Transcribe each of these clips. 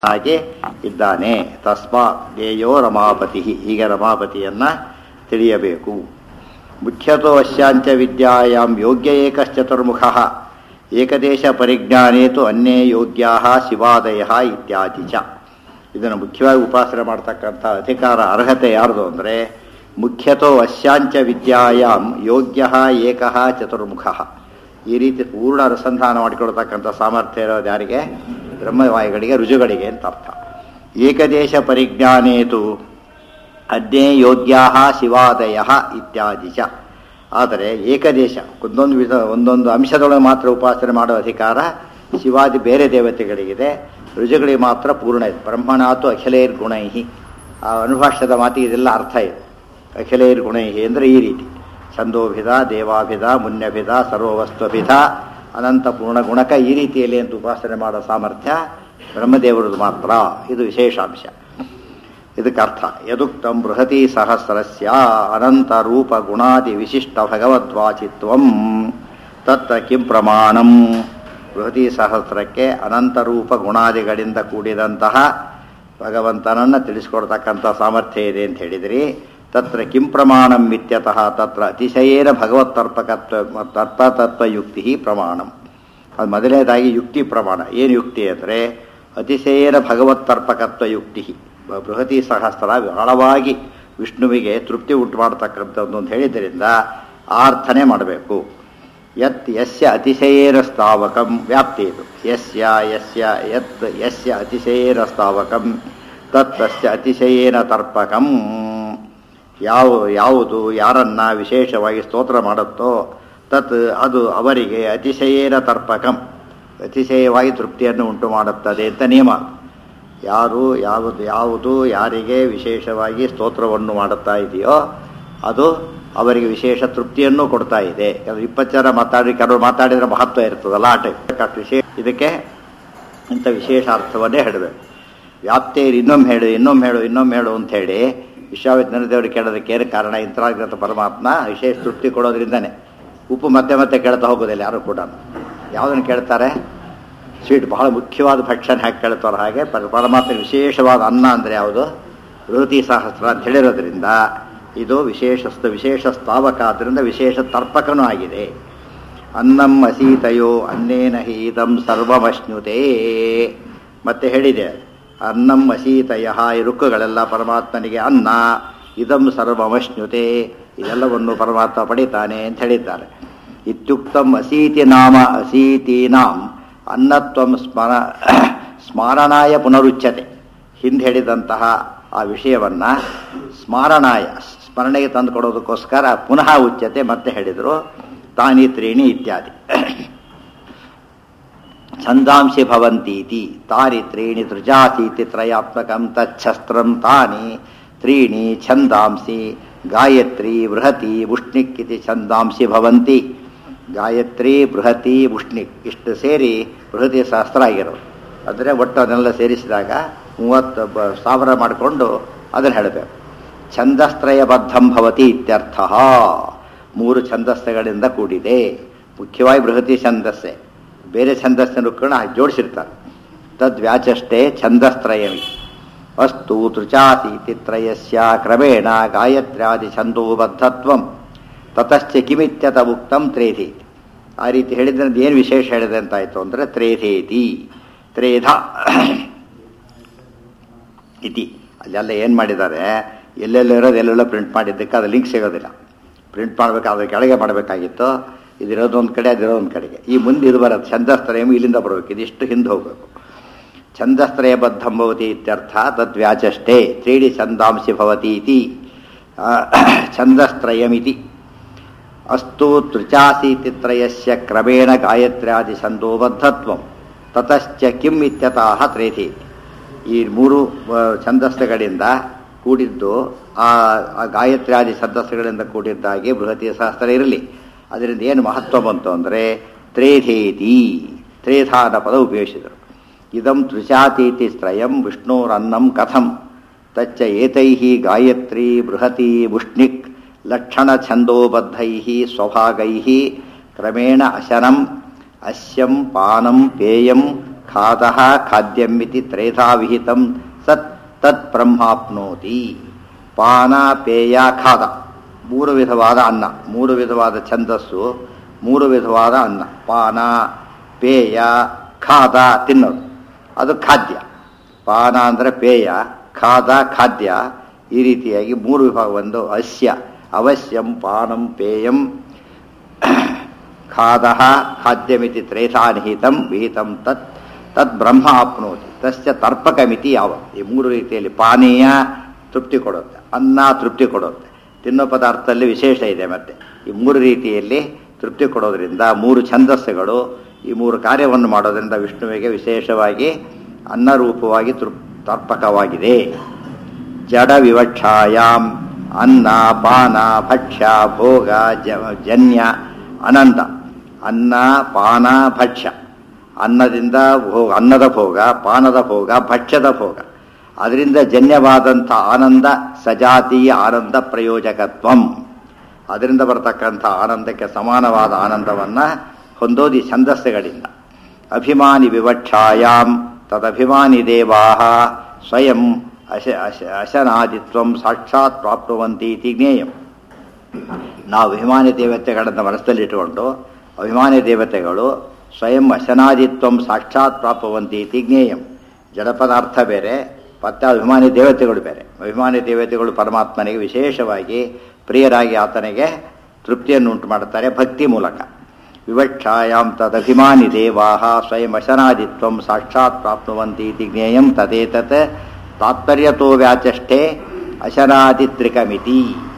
ಹಾಗೆ ಇದ್ದಾನೆ ತಸ್ಮಾ ಜ್ಞೇಯೋ ರಮಾಪತಿ ಹೀಗೆ ರಮಾಪತಿಯನ್ನ ತಿಳಿಯಬೇಕು ಮುಖ್ಯತೋ ಅಶ್ಯಾಂಚ ವಿದ್ಯಾಯಾಂ ಯೋಗ್ಯ ಏಕಶ್ಚತುರ್ಮುಖ ಏಕದೇಶ ಪರಿಜ್ಞಾನೇ ತು ಅನ್ಯೇ ಯೋಗ್ಯಾ ಶಿವಾದಯ ಇತ್ಯಾದಿ ಚ ಇದನ್ನು ಮುಖ್ಯವಾಗಿ ಉಪಾಸನೆ ಮಾಡ್ತಕ್ಕಂಥ ಅಧಿಕಾರ ಅರ್ಹತೆ ಯಾರ್ದು ಅಂದರೆ ಮುಖ್ಯತೋ ಅಶ್ಯಾಂಚ ವಿದ್ಯಾಯಾಂ ಯೋಗ್ಯ ಏಕ ಚತುರ್ಮುಖ ಈ ರೀತಿ ಪೂರ್ಣ ಅನುಸಂಧಾನ ಮಾಡಿಕೊಳ್ತಕ್ಕಂಥ ಸಾಮರ್ಥ್ಯ ಇರೋದು ಯಾರಿಗೆ ಬ್ರಹ್ಮವಾಯುಗಳಿಗೆ ರುಜುಗಳಿಗೆ ಅಂತ ಅರ್ಥ ಏಕದೇಶ ಪರಿಜ್ಞಾನೇತು ಅದ್ನೇ ಯೋಗ್ಯಾ ಶಿವಾದಯ ಇತ್ಯಾದಿ ಚ ಆದರೆ ಏಕದೇಶ ಒಂದೊಂದು ವಿಧ ಒಂದೊಂದು ಅಂಶದೊಳಗೆ ಮಾತ್ರ ಉಪಾಸನೆ ಮಾಡುವ ಅಧಿಕಾರ ಶಿವಾದಿ ಬೇರೆ ದೇವತೆಗಳಿಗಿದೆ ರುಜುಗಳಿಗೆ ಮಾತ್ರ ಪೂರ್ಣ ಇದೆ ಬ್ರಹ್ಮಣಾತು ಅಖಿಲೇರ್ ಗುಣೈ ಆ ಅನುಭಾಷ್ಯದ ಮಾತಿಗೆ ಇದೆಲ್ಲ ಅರ್ಥ ಇದೆ ಅಖಿಲೇರ್ ಗುಣೈ ಅಂದರೆ ಈ ರೀತಿ ಛಂದೋಭಿಧ ದೇವಾಭಿಧ ಮುನ್ಯಭಿಧ ಸರ್ವವಸ್ತುಭಿಧ ಅನಂತ ಪೂರ್ಣ ಗುಣಕ ಈ ರೀತಿಯಲ್ಲಿ ಅಂತ ಉಪಾಸನೆ ಮಾಡೋ ಸಾಮರ್ಥ್ಯ ಬ್ರಹ್ಮದೇವರದು ಮಾತ್ರ ಇದು ವಿಶೇಷಾಂಶ ಇದಕ್ಕೆ ಅರ್ಥ ಯದುಕ್ತಂ ಬೃಹತಿ ಸಹಸ್ರಸ್ಯ ಅನಂತ ರೂಪ ಗುಣಾದಿ ವಿಶಿಷ್ಟ ಭಗವದ್ವಾಚಿತ್ವಂ ತತ್ತ ಕಿಂ ಪ್ರಮಾಣಂ ಬೃಹತಿ ಸಹಸ್ರಕ್ಕೆ ಅನಂತ ರೂಪ ಗುಣಾದಿಗಳಿಂದ ಕೂಡಿದಂತಹ ಭಗವಂತನನ್ನು ತಿಳಿಸ್ಕೊಡ್ತಕ್ಕಂಥ ಸಾಮರ್ಥ್ಯ ಇದೆ ಅಂತ ಹೇಳಿದ್ರಿ ತತ್ರ ಕಿಂ ಪ್ರಮಾಣಂ ಇತ್ಯತಃ ತತ್ರ ಅತಿಶಯೇನ ಭಗವತ್ತರ್ಪಕತ್ವ ತರ್ಪತತ್ವಯುಕ್ತಿ ಪ್ರಮಾಣಂ ಅದು ಮೊದಲನೇದಾಗಿ ಯುಕ್ತಿ ಪ್ರಮಾಣ ಏನು ಯುಕ್ತಿ ಅಂದರೆ ಅತಿಶಯೇನ ಭಗವತ್ತರ್ಪಕತ್ವ ಯುಕ್ತಿ ಬೃಹತಿ ಸಹಸ್ರ ಆಳವಾಗಿ ವಿಷ್ಣುವಿಗೆ ತೃಪ್ತಿ ಉಂಟು ಮಾಡತಕ್ಕಂಥದ್ದು ಅಂತ ಹೇಳಿದ್ದರಿಂದ ಆರ್ಥನೆ ಮಾಡಬೇಕು ಯತ್ ಯಸ್ಯ ಅತಿಶಯೇನ ಸ್ಥಾವಕಂ ವ್ಯಾಪ್ತಿ ಇದು ಯಸ್ಯ ಯಸ್ಯ ಯತ್ ಯಸ್ಯ ಅತಿಶಯೇನ ಸ್ಥಾವಕಂ ತತ್ ತಸ್ಯ ಅತಿಶಯೇನ ತರ್ಪಕಂ ಯಾವ ಯಾವುದು ಯಾರನ್ನ ವಿಶೇಷವಾಗಿ ಸ್ತೋತ್ರ ಮಾಡುತ್ತೋ ತತ್ ಅದು ಅವರಿಗೆ ಅತಿಶಯೇನ ತರ್ಪಕಂ ಅತಿಶಯವಾಗಿ ತೃಪ್ತಿಯನ್ನು ಉಂಟು ಮಾಡುತ್ತದೆ ಅಂತ ನಿಯಮ ಯಾರು ಯಾವುದು ಯಾವುದು ಯಾರಿಗೆ ವಿಶೇಷವಾಗಿ ಸ್ತೋತ್ರವನ್ನು ಮಾಡುತ್ತಾ ಇದೆಯೋ ಅದು ಅವರಿಗೆ ವಿಶೇಷ ತೃಪ್ತಿಯನ್ನು ಕೊಡ್ತಾ ಇದೆ ಇಪ್ಪತ್ತು ಜನ ಮಾತಾಡಿ ಕೆಲವರು ಮಾತಾಡಿದ್ರೆ ಮಹತ್ವ ಇರ್ತದಲ್ಲ ಆ ಟೈಪ್ ವಿಶೇಷ ಇದಕ್ಕೆ ಇಂಥ ವಿಶೇಷ ಅರ್ಥವನ್ನೇ ಹೇಳಬೇಕು ವ್ಯಾಪ್ತಿಯಲ್ಲಿ ಇನ್ನೊಮ್ಮೆ ಹೇಳು ಇನ್ನೊಮ್ಮೆ ಹೇಳು ಇನ್ನೊಮ್ಮೆ ಹೇಳು ಅಂತ ಹೇಳಿ ವಿಶ್ವಾವಿಜ್ಞಾನ ದೇವರಿಗೆ ಕೇಳೋದಕ್ಕೆ ಏನು ಕಾರಣ ಇಂಥರಾಗಿರೋ ಪರಮಾತ್ಮ ವಿಶೇಷ ತೃಪ್ತಿ ಕೊಡೋದ್ರಿಂದನೇ ಉಪ್ಪು ಮತ್ತೆ ಮತ್ತೆ ಕೇಳ್ತಾ ಹೋಗೋದಿಲ್ಲ ಯಾರು ಕೂಡ ಯಾವುದನ್ನು ಕೇಳ್ತಾರೆ ಸ್ವೀಟ್ ಬಹಳ ಮುಖ್ಯವಾದ ಭಕ್ಷಣ ಹಾಕಿ ಕೇಳ್ತಾರೋ ಹಾಗೆ ಪರಮಾತ್ಮ ವಿಶೇಷವಾದ ಅನ್ನ ಅಂದರೆ ಯಾವುದು ಬೃಹತಿ ಸಹಸ್ರ ಅಂತ ಹೇಳಿರೋದ್ರಿಂದ ಇದು ವಿಶೇಷ ವಿಶೇಷ ಸ್ಥಾವಕ ಆದ್ದರಿಂದ ವಿಶೇಷ ತರ್ಪಕನೂ ಆಗಿದೆ ಅನ್ನಂ ಅಸೀತಯೋ ಅನ್ನೇನ ಹೀತಂ ಸರ್ವಮಶ್ನುತೆ ಮತ್ತೆ ಹೇಳಿದೆ ಅನ್ನಂ ಅಸೀತಯ ಈ ರುಕ್ಕುಗಳೆಲ್ಲ ಪರಮಾತ್ಮನಿಗೆ ಅನ್ನ ಇದಂ ಸರ್ವಮಶ್ನುತೆ ಇದೆಲ್ಲವನ್ನು ಪರಮಾತ್ಮ ಪಡಿತಾನೆ ಅಂತ ಹೇಳಿದ್ದಾರೆ ಇತ್ಯುಕ್ತಂ ಅಸೀತಿ ನಾಮ ಅಸೀತೀನಾಂ ಅನ್ನತ್ವಂ ಸ್ಮರ ಸ್ಮಾರಣಾಯ ಪುನರುಚ್ಯತೆ ಹಿಂದೆ ಹೇಳಿದಂತಹ ಆ ವಿಷಯವನ್ನು ಸ್ಮಾರಣಾಯ ಸ್ಮರಣೆಗೆ ತಂದು ಕೊಡೋದಕ್ಕೋಸ್ಕರ ಪುನಃ ಉಚ್ಯತೆ ಮತ್ತೆ ಹೇಳಿದರು ತಾನಿ ತ್ರೀಣಿ ಇತ್ಯಾದಿ ಛಂದಾಂಶಿ ಭವಂತೀತಿ ತಾನಿ ತ್ರೀಣಿ ತೃಜಾಸೀತಿ ತ್ರಯಾತ್ಮಕಂ ತಚ್ಛಸ್ತ್ರಂ ತಾನಿ ತ್ರೀಣಿ ಛಂದಾಂಸಿ ಗಾಯತ್ರಿ ಬೃಹತಿ ಉಷ್ಣಿಕ್ ಇತಿ ಛಂದಾಂಶಿ ಭವಂತಿ ಗಾಯತ್ರಿ ಬೃಹತಿ ಉಷ್ಣಿಕ್ ಇಷ್ಟು ಸೇರಿ ಬೃಹತಿ ಶಾಸ್ತ್ರ ಆಗಿರೋದು ಅಂದರೆ ಒಟ್ಟು ಅದನ್ನೆಲ್ಲ ಸೇರಿಸಿದಾಗ ಮೂವತ್ತು ಬ ಸಾವಿರ ಮಾಡಿಕೊಂಡು ಅದನ್ನು ಹೇಳಬೇಕು ಛಂದಸ್ತ್ರಯಬದ್ಧಂ ಭವತಿ ಇತ್ಯರ್ಥ ಮೂರು ಛಂದಸ್ಸಗಳಿಂದ ಕೂಡಿದೆ ಮುಖ್ಯವಾಗಿ ಬೃಹತಿ ಛಂದಸ್ಸೆ ಬೇರೆ ಛಂದಸ್ಸನ್ನು ಕೂಡ ಜೋಡಿಸಿರ್ತಾರೆ ತದ್ವ್ಯಾಚಷ್ಟೇ ಛಂದಸ್ತ್ರಯಮಿ ಅಸ್ತು ತೃಚಾಸೀತಿ ತ್ರಯಸ್ಯ ಕ್ರಮೇಣ ಗಾಯತ್ರ್ಯಾದಿ ಛಂದೋಬದ್ಧತ್ವಂ ತತಶ್ಚ ಕಿಮಿತ್ಯತ ಉಕ್ತಂ ತ್ರೇಧೇತಿ ಆ ರೀತಿ ಹೇಳಿದ್ರೆ ಏನು ವಿಶೇಷ ಹೇಳಿದೆ ಅಂತಾಯ್ತು ಅಂದರೆ ತ್ರೇಧೇತಿ ತ್ರೇಧ ಇತಿ ಅಲ್ಲೆಲ್ಲ ಏನು ಮಾಡಿದ್ದಾರೆ ಎಲ್ಲೆಲ್ಲ ಇರೋದು ಎಲ್ಲೆಲ್ಲ ಪ್ರಿಂಟ್ ಮಾಡಿದ್ದಕ್ಕೆ ಅದು ಲಿಂಕ್ ಸಿಗೋದಿಲ್ಲ ಪ್ರಿಂಟ್ ಮಾಡಬೇಕಾದ್ರೆ ಕೆಳಗೆ ಮಾಡಬೇಕಾಗಿತ್ತು ಇದಿರೋದು ಒಂದು ಕಡೆ ಅದಿರೋ ಒಂದು ಕಡೆಗೆ ಈ ಮುಂದೆ ಇದು ಬರೋದು ಛಂದಸ್ತ್ರಯಂ ಇಲ್ಲಿಂದ ಬರಬೇಕು ಇದಿಷ್ಟು ಹಿಂದೆ ಹೋಗಬೇಕು ಛಂದಸ್ತ್ರಯಬದ್ಧಂ ಭವತಿ ಇತ್ಯರ್ಥ ತದ್ವ್ಯಾಚಷ್ಟೇ ತ್ರೀಡಿ ಛಂದಾಂಶಿ ಭವತಿ ಇತಿ ಛಂದಸ್ತ್ರಯಮಿತಿ ಅಸ್ತು ತೃಚಾಸೀತಿ ತ್ರಯಸ್ಯ ಕ್ರಮೇಣ ಗಾಯತ್ರ್ಯಾದಿ ಛಂದೋಬದ್ಧತ್ವಂ ತತಶ್ಚ ಕಿಂ ಇತ್ಯತಃ ತ್ರೇಧಿ ಈ ಮೂರು ಛಂದಸ್ಸುಗಳಿಂದ ಕೂಡಿದ್ದು ಆ ಗಾಯತ್ರ್ಯಾದಿ ಛಂದಸ್ಸುಗಳಿಂದ ಕೂಡಿದ್ದಾಗಿ ಬೃಹತಿ ಸಹಸ್ರ ಇರಲಿ ಅದರಿಂದ ಏನು ಮಹತ್ವ ಬಂತು ಅಂದರೆ ತ್ರೇಧೇತಿ ತ್ರೇಧಾನ ಪದ ಉಪಯೋಗಿಸಿದರು ಇದಂ ತೃಚಾತೀತಿ ತ್ರಯಂ ವಿಷ್ಣೋರನ್ನಂ ಕಥಂ ತಚ್ಚ ಏತೈ ಗಾಯತ್ರಿ ಬೃಹತಿ ಮುಷ್ಣಿಕ್ ಲಕ್ಷಣ ಛಂದೋಬದ್ಧೈ ಸ್ವಭಾಗೈ ಕ್ರಮೇಣ ಅಶನಂ ಅಸ್ಯಂ ಪಾನಂ ಪೇಯಂ ಖಾದಃ ಖಾದ್ಯಮಿತಿ ತ್ರೇಧಾ ವಿಹಿತಂ ಸತ್ ತತ್ ಬ್ರಹ್ಮಾಪ್ನೋತಿ ಪಾನ ಪೇಯ ಖಾದ ಮೂರು ವಿಧವಾದ ಅನ್ನ ಮೂರು ವಿಧವಾದ ಛಂದಸ್ಸು ಮೂರು ವಿಧವಾದ ಅನ್ನ ಪಾನ ಪೇಯ ಖಾದ ತಿನ್ನೋದು ಅದು ಖಾದ್ಯ ಪಾನ ಅಂದರೆ ಪೇಯ ಖಾದ ಖಾದ್ಯ ಈ ರೀತಿಯಾಗಿ ಮೂರು ವಿಭಾಗ ಒಂದು ಅಸ್ಯ ಅವಶ್ಯಂ ಪಾನಂ ಪೇಯಂ ಖಾದ ಖಾದ್ಯಮಿತಿ ತ್ರೇಧಾ ನಿಹಿತಂ ವಿಹಿತಂ ತತ್ ತದ್ ಬ್ರಹ್ಮ ಆಪ್ನೋತಿ ತಸ್ಯ ತರ್ಪಕಮಿತಿ ಯಾವ ಈ ಮೂರು ರೀತಿಯಲ್ಲಿ ಪಾನೀಯ ತೃಪ್ತಿ ಕೊಡುತ್ತೆ ಅನ್ನ ತೃಪ್ತಿ ಕೊಡುತ್ತೆ ತಿನ್ನೋ ಪದಾರ್ಥದಲ್ಲಿ ವಿಶೇಷ ಇದೆ ಮತ್ತೆ ಈ ಮೂರು ರೀತಿಯಲ್ಲಿ ತೃಪ್ತಿ ಕೊಡೋದ್ರಿಂದ ಮೂರು ಛಂದಸ್ಸುಗಳು ಈ ಮೂರು ಕಾರ್ಯವನ್ನು ಮಾಡೋದ್ರಿಂದ ವಿಷ್ಣುವಿಗೆ ವಿಶೇಷವಾಗಿ ಅನ್ನರೂಪವಾಗಿ ತೃಪ್ ತರ್ಪಕವಾಗಿದೆ ಜಡ ವಿವಕ್ಷಾಯಾಮ್ ಅನ್ನ ಪಾನ ಭಕ್ಷ್ಯ ಭೋಗ ಜ- ಜನ್ಯ ಅನಂತ ಅನ್ನ ಪಾನ ಭಕ್ಷ್ಯ ಅನ್ನದಿಂದ ಭೋಗ ಅನ್ನದ ಭೋಗ ಪಾನದ ಭೋಗ ಭಕ್ಷ್ಯದ ಭೋಗ ಅದರಿಂದ ಜನ್ಯವಾದಂಥ ಆನಂದ ಸಜಾತೀಯ ಆನಂದ ಪ್ರಯೋಜಕತ್ವಂ ಅದರಿಂದ ಬರತಕ್ಕಂಥ ಆನಂದಕ್ಕೆ ಸಮಾನವಾದ ಆನಂದವನ್ನು ಹೊಂದೋದು ಈ ಛಂದಸ್ಸುಗಳಿಂದ ಅಭಿಮಾನಿ ವಿವಕ್ಷಾಯಾಮ್ ತದಭಿಮಾನಿ ದೇವಾ ಸ್ವಯಂ ಅಶ ಅಶ ಅಶನಾದಿತ್ವಂ ಸಾಕ್ಷಾತ್ ಪ್ರಾಪ್ನುವಂತಿ ಇತಿ ಜ್ಞೇಯಂ ನಾವು ಅಭಿಮಾನಿ ದೇವತೆಗಳನ್ನು ಮನಸ್ಸಲ್ಲಿಟ್ಟುಕೊಂಡು ಅಭಿಮಾನಿ ದೇವತೆಗಳು ಸ್ವಯಂ ಅಶನಾದಿತ್ವಂ ಸಾಕ್ಷಾತ್ ಪ್ರಾಪ್ನುವಂತಿ ಇತಿ ಜ್ಞೇಯಂ ಜಡಪದಾರ್ಥ ಬೇರೆ ಮತ್ತೆ ಅಭಿಮಾನಿ ದೇವತೆಗಳು ಬೇರೆ ಅಭಿಮಾನಿ ದೇವತೆಗಳು ಪರಮಾತ್ಮನಿಗೆ ವಿಶೇಷವಾಗಿ ಪ್ರಿಯರಾಗಿ ಆತನಿಗೆ ತೃಪ್ತಿಯನ್ನು ಉಂಟು ಮಾಡುತ್ತಾರೆ ಭಕ್ತಿ ಮೂಲಕ ವಿವಕ್ಷಾಯಾಂ ತದಭಿಮಾನಿ ದೇವಾ ಸ್ವಯಂ ಅಶನಾದಿತ್ವಂ ಸಾಕ್ಷಾತ್ ಪ್ರಾಪ್ನುವಂತಿ ಇತಿ ಜ್ಞೇಯಂ ತದೇತತ್ ತಾತ್ಪರ್ಯತೋ ವ್ಯಾಚಷ್ಟೇ ಅಶನಾದಿತ್ರಿಕಮಿತಿ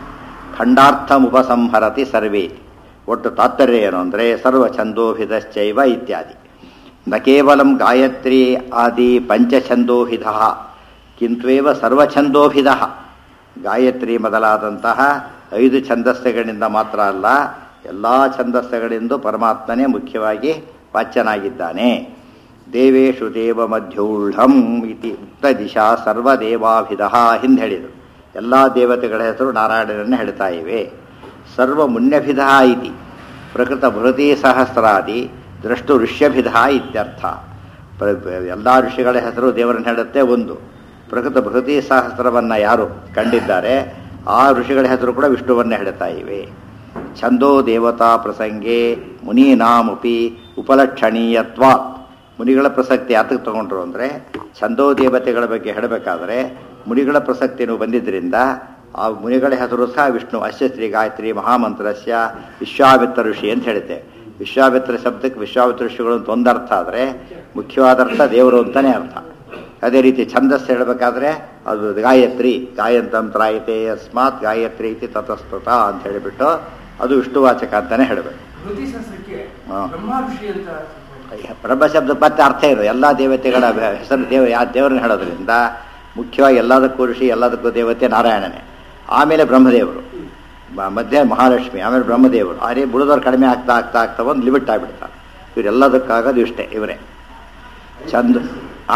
ಖಂಡಾರ್ಥಮುಪಸಂಹರತಿ ಸರ್ವೇ ಒಟ್ಟು ತಾತ್ಪರ್ಯ ಏನು ಅಂದರೆ ಸರ್ವಛಂದೋಭಿದಶ್ಚೈವ ಇತ್ಯಾದಿ ನ ಕೇವಲಂ ಗಾಯತ್ರಿ ಆದಿ ಪಂಚಛಂದೋಭಿಧ ಕಿಂತ್ವೇವ ಸರ್ವಛಂದೋಭಿಧ ಗಾಯತ್ರಿ ಮೊದಲಾದಂತಹ ಐದು ಛಂದಸ್ಸುಗಳಿಂದ ಮಾತ್ರ ಅಲ್ಲ ಎಲ್ಲ ಛಂದಸ್ಸುಗಳಿಂದ ಪರಮಾತ್ಮನೇ ಮುಖ್ಯವಾಗಿ ವಾಚ್ಯನಾಗಿದ್ದಾನೆ ದೇವೇಶು ದೇವ ಮಧ್ಯೂಢಂ ಇತಿ ಉಕ್ತ ದಿಶಾ ಸರ್ವದೇವಾಭಿಧ ಹಿಂದೆ ಹೇಳಿದರು ಎಲ್ಲ ದೇವತೆಗಳ ಹೆಸರು ನಾರಾಯಣನನ್ನು ಹೇಳ್ತಾ ಇವೆ ಸರ್ವ ಮುನ್ಯಭಿಧ ಇತಿ ಪ್ರಕೃತ ಬೃಹತಿ ಸಹಸ್ರಾದಿ ದೃಷ್ಟು ಋಷ್ಯಭಿಧ ಇತ್ಯರ್ಥ ಎಲ್ಲ ಋಷಿಗಳ ಹೆಸರು ದೇವರನ್ನು ಹೇಳುತ್ತೆ ಒಂದು ಪ್ರಕೃತ ಬೃಹತಿ ಸಹಸ್ರವನ್ನು ಯಾರು ಕಂಡಿದ್ದಾರೆ ಆ ಋಷಿಗಳ ಹೆಸರು ಕೂಡ ವಿಷ್ಣುವನ್ನೇ ಹೇಳ್ತಾ ಇವೆ ಛಂದೋ ದೇವತಾ ಪ್ರಸಂಗೆ ಮುನೀನಾಮಪಿ ಉಪಲಕ್ಷಣೀಯತ್ವಾತ್ ಮುನಿಗಳ ಪ್ರಸಕ್ತಿ ಯಾತಕ್ಕೆ ತಗೊಂಡ್ರು ಅಂದರೆ ಛಂದೋ ದೇವತೆಗಳ ಬಗ್ಗೆ ಹೇಳಬೇಕಾದ್ರೆ ಮುನಿಗಳ ಪ್ರಸಕ್ತಿಯನ್ನು ಬಂದಿದ್ದರಿಂದ ಆ ಮುನಿಗಳ ಹೆಸರು ಸಹ ವಿಷ್ಣು ಅಶ್ಯ ಶ್ರೀ ಗಾಯತ್ರಿ ಮಹಾಮಂತ್ರಸ್ಯ ವಿಶ್ವಾಮಿತ್ರ ಋಷಿ ಅಂತ ಹೇಳುತ್ತೆ ವಿಶ್ವಾಮಿತ್ರ ಶಬ್ದಕ್ಕೆ ವಿಶ್ವಾಮಿತ್ರ ಋಷಿಗಳು ಅಂತ ಒಂದರ್ಥ ಆದರೆ ಮುಖ್ಯವಾದ ಅರ್ಥ ದೇವರು ಅಂತಲೇ ಅರ್ಥ ಅದೇ ರೀತಿ ಛಂದಸ್ಸು ಹೇಳಬೇಕಾದ್ರೆ ಅದು ಗಾಯತ್ರಿ ಗಾಯಂತಂತ್ರಾಯತೆ ಅಸ್ಮಾತ್ ಗಾಯತ್ರಿ ಇತಿ ತತಸ್ತುತ ಅಂತ ಹೇಳಿಬಿಟ್ಟು ಅದು ವಿಷ್ಣುವಾಚಕ ಅಂತಲೇ ಹೇಳಬೇಕು ಧೃತಿ ಶಾಸ್ತ್ರಕ್ಕೆ ಹಾ. ಬ್ರಹ್ಮ ಋಷಿ ಅಂತ ಬ್ರಹ್ಮ ಶಬ್ದ ಮತ್ತೆ ಅರ್ಥ ಇರು ಎಲ್ಲ ದೇವತೆಗಳ ಹೆಸರು ದೇವ ಯಾವ ದೇವರನ್ನ ಹೇಳೋದ್ರಿಂದ ಮುಖ್ಯವಾಗಿ ಎಲ್ಲದಕ್ಕೂ ಋಷಿ ಎಲ್ಲದಕ್ಕೂ ದೇವತೆ ನಾರಾಯಣನೇ ಆಮೇಲೆ ಬ್ರಹ್ಮದೇವರು ಮ- ಮಧ್ಯೆ ಮಹಾಲಕ್ಷ್ಮಿ ಆಮೇಲೆ ಬ್ರಹ್ಮದೇವರು ಅದೇ ಬುಡದವ್ರು ಕಡಿಮೆ ಆಗ್ತಾ ಆಗ್ತಾ ಆಗ್ತಾ ಒಂದು ಲಿಮಿಟ್ ಆಗಿಬಿಡ್ತಾರೆ ಇವರೆಲ್ಲದಕ್ಕಾಗೋದು ಇಷ್ಟೇ ಇವರೇ ಚಂದ ಆ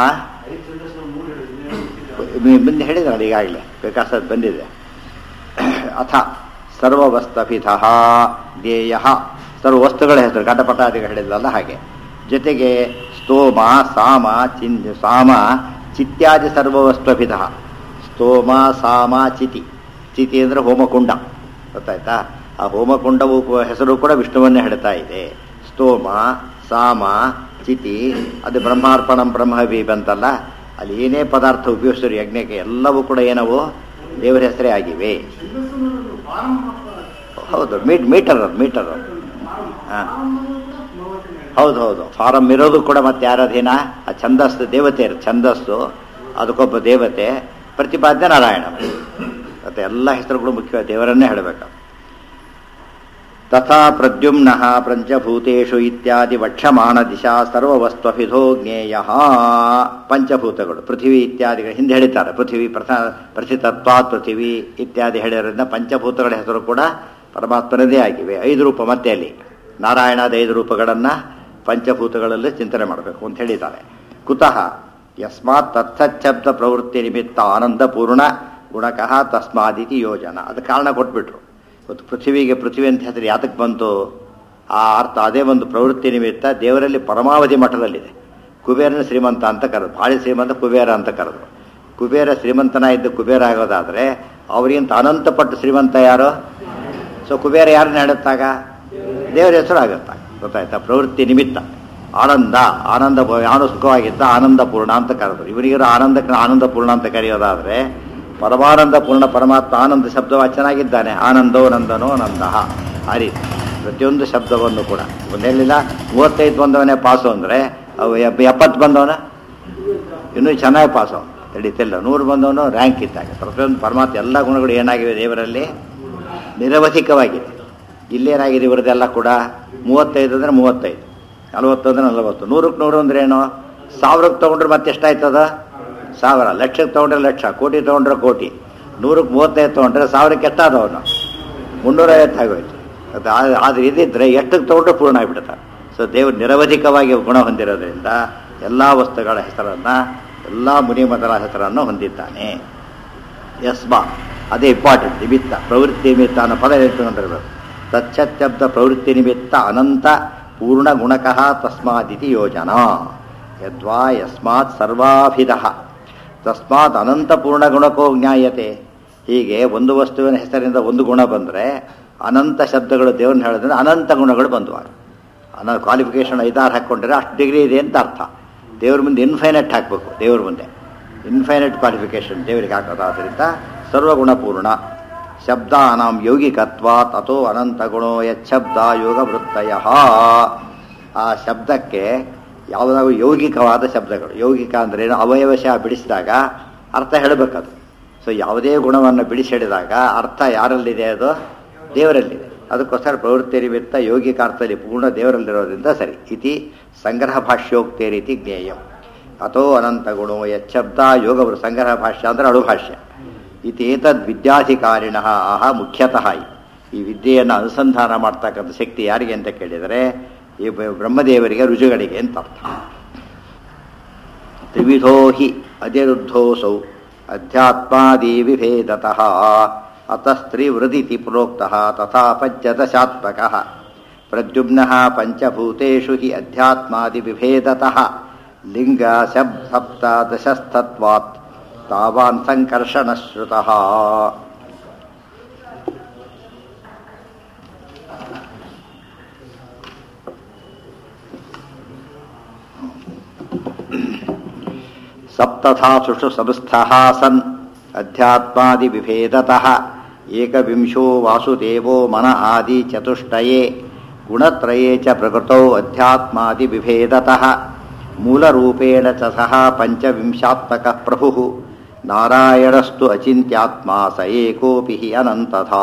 ಮು- ಮುಂದೆ ಹೇಳಿದ್ರಲ್ಲ ಈಗಾಗಲೇ ವಿಕಾಸ ಬಂದಿದೆ ಅಥ ಸರ್ವವಸ್ತಭಿಧ ಧ್ಯೇಯ ಸರ್ವ ವಸ್ತುಗಳ ಹೆಸರು ಘಟಪಟಾದಿಗಳು ಹೇಳಿದ್ರಲ್ಲ ಹಾಗೆ ಜೊತೆಗೆ ಸ್ತೋಮ ಸಾಮ ಚಿನ್ ಸಾಮ ಚಿತ್ಯಾದಿ ಸರ್ವವಸ್ತುಭಿಧ ಸ್ತೋಮ ಸಾಮ ಚಿತಿ ಚಿತಿ ಅಂದರೆ ಹೋಮಕುಂಡ ಗೊತ್ತಾಯ್ತಾ ಆ ಹೋಮಕುಂಡವು ಕ- ಹೆಸರು ಕೂಡ ವಿಷ್ಣುವನ್ನೇ ಹೇಳ್ತಾ ಇದೆ ಸ್ತೋಮ ಸಾಮ ಚಿತಿ ಅದು ಬ್ರಹ್ಮಾರ್ಪಣಂ ಬ್ರಹ್ಮವಿ ಬಂತಲ್ಲ ಅಲ್ಲಿ ಏನೇ ಪದಾರ್ಥ ಉಪಯೋಗಿಸಿದ್ರು ಯಜ್ಞಕ್ಕೆ ಎಲ್ಲವೂ ಕೂಡ ಏನವು ದೇವರ ಹೆಸರೇ ಆಗಿವೆ ಹೌದು ಮೀಟ್ ಮೀಟರ್ ಅದು ಮೀಟರ್ ಅದು ಹಾಂ ಹೌದು ಹೌದು ಫಾರಂ ಇರೋದು ಕೂಡ ಮತ್ತೆ ಯಾರ ಅಧೀನ ಆ ಛಂದಸ್ಸು ದೇವತೆ ಇರು ಛಂದಸ್ಸು ಅದಕ್ಕೊಬ್ಬ ದೇವತೆ ಪ್ರತಿಪಾದ್ಯ ನಾರಾಯಣ ಮತ್ತೆ ಎಲ್ಲ ಹೆಸರುಗಳು ಮುಖ್ಯ ದೇವರನ್ನೇ ಹೇಳಬೇಕು ತಥಾ ಪ್ರದ್ಯುಮ್ನ ಪಂಚಭೂತೇಷು ಇತ್ಯಾದಿ ವಕ್ಷಮಾಣ ದಿಶಾ ಸರ್ವವಸ್ತ್ವಭಿಧೋ ಜ್ಞೇಯ ಪಂಚಭೂತಗಳು ಪೃಥ್ವಿ ಇತ್ಯಾದಿಗಳು ಹಿಂದೆ ಹೇಳಿದ್ದಾರೆ ಪೃಥ್ವಿ ಪ್ರಥ ಪ್ರಥಿತತ್ವಾತ್ ಪೃಥ್ವಿ ಇತ್ಯಾದಿ ಹೇಳಿರೋದ್ರಿಂದ ಪಂಚಭೂತಗಳ ಹೆಸರು ಕೂಡ ಪರಮಾತ್ಮನದೇ ಆಗಿವೆ ಐದು ರೂಪ ಮತ್ತೆ ಅಲ್ಲಿ ನಾರಾಯಣದ ಐದು ರೂಪಗಳನ್ನು ಪಂಚಭೂತಗಳಲ್ಲಿ ಚಿಂತನೆ ಮಾಡಬೇಕು ಅಂತ ಹೇಳಿದ್ದಾರೆ ಕುತಃ ಯಸ್ಮಾತ್ ತತ್ಸಚ್ಛಬ್ದ ಪ್ರವೃತ್ತಿ ನಿಮಿತ್ತ ಆನಂದಪೂರ್ಣ ಗುಣಕಃ ತಸ್ಮಾದಿತಿ ಯೋಜನ ಅದು ಕಾರಣ ಕೊಟ್ಬಿಟ್ರು ಇವತ್ತು ಪೃಥ್ವಿಗೆ ಪೃಥ್ವಿ ಅಂತ ಹೆಸರು ಯಾತಕ್ಕೆ ಬಂತು ಆ ಅರ್ಥ ಅದೇ ಒಂದು ಪ್ರವೃತ್ತಿ ನಿಮಿತ್ತ ದೇವರಲ್ಲಿ ಪರಮಾವಧಿ ಮಟ್ಟದಲ್ಲಿದೆ ಕುಬೇರನ ಶ್ರೀಮಂತ ಅಂತ ಕರೆದು ಭಾಳ ಶ್ರೀಮಂತ ಕುಬೇರ ಅಂತ ಕರೆದ್ರು ಕುಬೇರ ಶ್ರೀಮಂತನ ಇದ್ದು ಕುಬೇರ ಆಗೋದಾದ್ರೆ ಅವರಿಗಿಂತ ಅನಂತಪಟ್ಟು ಶ್ರೀಮಂತ ಯಾರು ಸೊ ಕುಬೇರ ಯಾರನ್ನ ಹೇಳುತ್ತಾಗ ದೇವರ ಹೆಸರು ಆಗುತ್ತ ಗೊತ್ತಾಯ್ತಾ ಪ್ರವೃತ್ತಿ ನಿಮಿತ್ತ ಆನಂದ ಆನಂದ ಯಾನು ಸುಖವಾಗಿದ್ದ ಆನಂದ ಪೂರ್ಣ ಅಂತ ಕರೆದ್ರು ಇವರಿಗಿರೋ ಆನಂದಕ್ಕೆ ಆನಂದ ಪೂರ್ಣ ಅಂತ ಕರೆಯೋದಾದ್ರೆ ಪರಮಾನಂದ ಪೂರ್ಣ ಪರಮಾತ್ಮ ಆನಂದ ಶಬ್ದವ ಚೆನ್ನಾಗಿದ್ದಾನೆ ಆನಂದೋ ನಂದನೋ ನಂದ ಆ ರೀತಿ ಪ್ರತಿಯೊಂದು ಶಬ್ದವನ್ನು ಕೂಡ ಒಂದು ಹೇಳಿಲ್ಲ ಮೂವತ್ತೈದು ಬಂದವನೇ ಪಾಸು ಅಂದರೆ ಅವು ಎಪ್- ಎಪ್ಪತ್ತು ಬಂದವನ ಇನ್ನೂ ಚೆನ್ನಾಗಿ ಪಾಸ್ ಅವನು ನಡೀತಿಲ್ಲ ನೂರು ಬಂದವನು ರ್ಯಾಂಕ್ ಇದ್ದಾಗ ಪ್ರತಿಯೊಂದು ಪರಮಾತ್ಮ ಎಲ್ಲ ಗುಣಗಳು ಏನಾಗಿವೆ ದೇವರಲ್ಲಿ ನಿರವಧಿಕವಾಗಿದೆ ಇಲ್ಲೇನಾಗಿದೆ ಇವರದೆಲ್ಲ ಕೂಡ ಮೂವತ್ತೈದು ಅಂದರೆ ಮೂವತ್ತೈದು ನಲವತ್ತು ಅಂದರೆ ನಲವತ್ತು ನೂರಕ್ಕೆ ನೂರು ಅಂದ್ರೆ ಏನು ಸಾವಿರಕ್ಕೆ ತೊಗೊಂಡ್ರೆ ಮತ್ತೆ ಎಷ್ಟಾಯ್ತದ ಸಾವಿರ ಲಕ್ಷಕ್ಕೆ ತೊಗೊಂಡ್ರೆ ಲಕ್ಷ ಕೋಟಿ ತೊಗೊಂಡ್ರೆ ಕೋಟಿ ನೂರಕ್ಕೆ ಮೂವತ್ತೈದು ತೊಗೊಂಡ್ರೆ ಸಾವಿರಕ್ಕೆ ಎಷ್ಟಾದವನು ಮುನ್ನೂರೈವತ್ತು ಆಗೋಯ್ತು ಅದು ಆ- ಆದ್ರೆ ಇದಿದ್ರೆ ಎಷ್ಟಕ್ಕೆ ತೊಗೊಂಡ್ರೆ ಪೂರ್ಣ ಆಗಿಬಿಡುತ್ತೆ ಸೊ ದೇವರು ನಿರವಧಿಕವಾಗಿ ಗುಣ ಹೊಂದಿರೋದ್ರಿಂದ ಎಲ್ಲ ವಸ್ತುಗಳ ಹೆಸರನ್ನು ಎಲ್ಲ ಮುನಿಮತರ ಹೆಸರನ್ನು ಹೊಂದಿದ್ದಾನೆ ಯಸ್ಮಾ ಅದೇ ಇಂಪಾರ್ಟೆಂಟ್ ನಿಮಿತ್ತ ಪ್ರವೃತ್ತಿ ನಿಮಿತ್ತ ಅನ್ನೋ ಪದ ಹೇಳ್ಕೊಂಡಿರ್ಬೇಕು ತಚ್ಚಬ್ದ ಪ್ರವೃತ್ತಿ ನಿಮಿತ್ತ ಅನಂತ ಪೂರ್ಣ ಗುಣಕಃ ತಸ್ಮಾದಿತಿ ಯೋಜನಾ ಯದ್ವಾ ಯಸ್ಮಾತ್ ಸರ್ವಾಭಿಧ ತಸ್ಮಾತ್ ಅನಂತ ಪೂರ್ಣ ಗುಣಕೋ ಜ್ಞಾಯತೆ ಹೀಗೆ ಒಂದು ವಸ್ತುವಿನ ಹೆಸರಿಂದ ಒಂದು ಗುಣ ಬಂದರೆ ಅನಂತ ಶಬ್ದಗಳು ದೇವ್ರನ್ನ ಹೇಳಿದ್ರೆ ಅನಂತ ಗುಣಗಳು ಬಂದುವಾಗ ಅನ ಕ್ವಾಲಿಫಿಕೇಶನ್ ಐದಾರು ಹಾಕ್ಕೊಂಡ್ರೆ ಅಷ್ಟು ಡಿಗ್ರಿ ಇದೆ ಅಂತ ಅರ್ಥ ದೇವ್ರ ಮುಂದೆ ಇನ್ಫೈನೈಟ್ ಹಾಕಬೇಕು ದೇವ್ರ ಮುಂದೆ ಇನ್ಫೈನೈಟ್ ಕ್ವಾಲಿಫಿಕೇಶನ್ ದೇವರಿಗೆ ಹಾಕೋದಾದ್ರಿಂದ ಸರ್ವಗುಣಪೂರ್ಣ ಶಬ್ದಾನಾಂ ಯೌಗಿಕತ್ವಾತ್ ಅಥೋ ಅನಂತ ಗುಣೋ ಯಚ್ಛಬ್ದ ಯೋಗ ವೃತ್ತಯ ಆ ಶಬ್ದಕ್ಕೆ ಯಾವುದಾದ್ರು ಯೌಗಿಕವಾದ ಶಬ್ದಗಳು ಯೌಗಿಕ ಅಂದ್ರೆ ಏನು ಅವಯವಶ ಬಿಡಿಸಿದಾಗ ಅರ್ಥ ಹೇಳಬೇಕದು ಸೊ ಯಾವುದೇ ಗುಣವನ್ನು ಬಿಡಿಸಿಡಿದಾಗ ಅರ್ಥ ಯಾರಲ್ಲಿದೆ ಅದು ದೇವರಲ್ಲಿದೆ ಅದಕ್ಕೋಸ್ಕರ ಪ್ರವೃತ್ತಿ ನಿಮಿತ್ತ ಯೌಗಿಕ ಅರ್ಥದಲ್ಲಿ ಪೂರ್ಣ ದೇವರಲ್ಲಿರೋದ್ರಿಂದ ಸರಿ ಇತಿ ಸಂಗ್ರಹ ಭಾಷ್ಯೋಕ್ತಿ ರೀತಿ ಜ್ಞೇಯ ಅಥೋ ಅನಂತ ಗುಣೋ ಯಚ್ಛಬ್ದ ಯೋಗ ಸಂಗ್ರಹ ಭಾಷ್ಯ ಅಂದ್ರೆ ಅಣುಭಾಷ್ಯ ಇತೇತದ್ ವಿದ್ಯಾಧಿಕಾರಿಣ ಆಹ ಮುಖ್ಯತಃ ಈ ವಿದ್ಯೆಯನ್ನು ಅನುಸಂಧಾನ ಮಾಡ್ತಕ್ಕಂಥ ಶಕ್ತಿ ಯಾರಿಗೆ ಅಂತ ಕೇಳಿದರೆ ಈ ಬ- ಬ್ರಹ್ಮದೇವರಿಗೆ ರುಜುಗಳಿಗೆ ಅಂತ ಅರ್ಥ ತ್ರಿವಿಧೋ ಹಿ ಅನಿರುದ್ಧೋಸೌ ಅಧ್ಯಾತ್ಮಾದಿ ವಿಭೇದತಃ ಅತಸ್ತ್ರಿವೃದಿತಿ ಪ್ರೋಕ್ತಃ ತಥಾ ಪಂಚದಶಾತ್ಮಕಃ ಪ್ರದ್ಯುಮ್ನಃ ಪಂಚಭೂತೇಷು ಹಿ ಅಧ್ಯಾತ್ಮಾದಿ ವಿಭೇದತಃ ಲಿಂಗ ಶಬ್ ಸಪ್ತದಶಸ್ತತ್ವಾತ್ ತಾವಾನ್ ಸಂಕರ್ಷಣಶ್ರುತಃ ಸಪ್ತಧಾಸುಷು ಸಂಸ್ಥಃ ಸನ್ ಅಧ್ಯಾತ್ಮಾದಿ ವಿಭೇದತಃ ಏಕವಿಂಶೋ ವಾಸುದೇವೋ ಮನ ಆದಿ ಚತುಷ್ಟಯೇ ಗುಣತ್ರಯೇ ಚ ಪ್ರಕೃತೌ ಅಧ್ಯಾತ್ಮಾದಿ ವಿಭೇದತಃ ಮೂಲರೂಪೇಣ ಚ ಸಹ ಪಂಚವಿಂಶಾತ್ಮಕಃ ಪ್ರಭುಃ ನಾರಾಯಣಸ್ತು ಅಚಿಂತ್ಯಾತ್ಮ ಸ ಏಕೋಪಿ ಹಿ ಅನಂತಥಾ